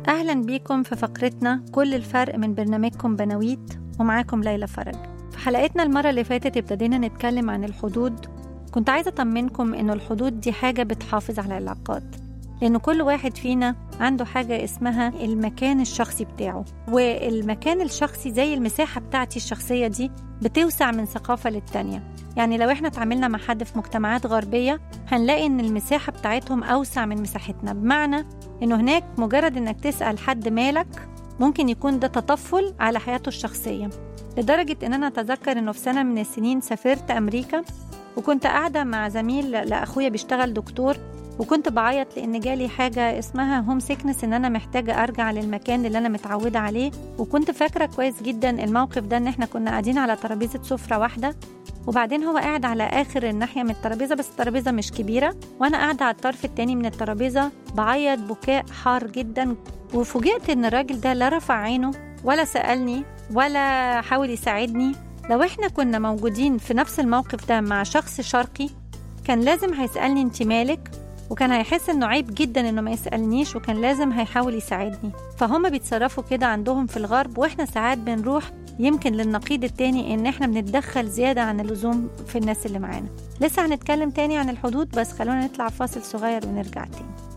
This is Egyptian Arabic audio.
أهلا بيكم في فقرتنا كل الفرق من برنامجكم بناويت ومعاكم ليلى فرج في حلقتنا المرة اللي فاتت ابتدينا نتكلم عن الحدود كنت عايزة أطمنكم إنه الحدود دي حاجة بتحافظ على العلاقات لأن كل واحد فينا عنده حاجة اسمها المكان الشخصي بتاعه والمكان الشخصي زي المساحة بتاعتي الشخصية دي بتوسع من ثقافة للتانية يعني لو احنا اتعاملنا مع حد في مجتمعات غربية هنلاقي ان المساحة بتاعتهم أوسع من مساحتنا بمعنى انه هناك مجرد انك تسأل حد مالك ممكن يكون ده تطفل على حياته الشخصية لدرجة ان انا اتذكر انه في سنة من السنين سافرت امريكا وكنت قاعدة مع زميل لأخويا بيشتغل دكتور وكنت بعيط لان جالي حاجه اسمها هوم سيكنس ان انا محتاجه ارجع للمكان اللي انا متعوده عليه وكنت فاكره كويس جدا الموقف ده ان احنا كنا قاعدين على ترابيزه سفره واحده وبعدين هو قاعد على اخر الناحيه من الترابيزه بس الترابيزه مش كبيره وانا قاعده على الطرف التاني من الترابيزه بعيط بكاء حار جدا وفوجئت ان الراجل ده لا رفع عينه ولا سالني ولا حاول يساعدني لو احنا كنا موجودين في نفس الموقف ده مع شخص شرقي كان لازم هيسالني انت مالك وكان هيحس انه عيب جدا انه ما يسالنيش وكان لازم هيحاول يساعدني فهم بيتصرفوا كده عندهم في الغرب واحنا ساعات بنروح يمكن للنقيض التاني ان احنا بنتدخل زيادة عن اللزوم في الناس اللي معانا لسه هنتكلم تاني عن الحدود بس خلونا نطلع فاصل صغير ونرجع تاني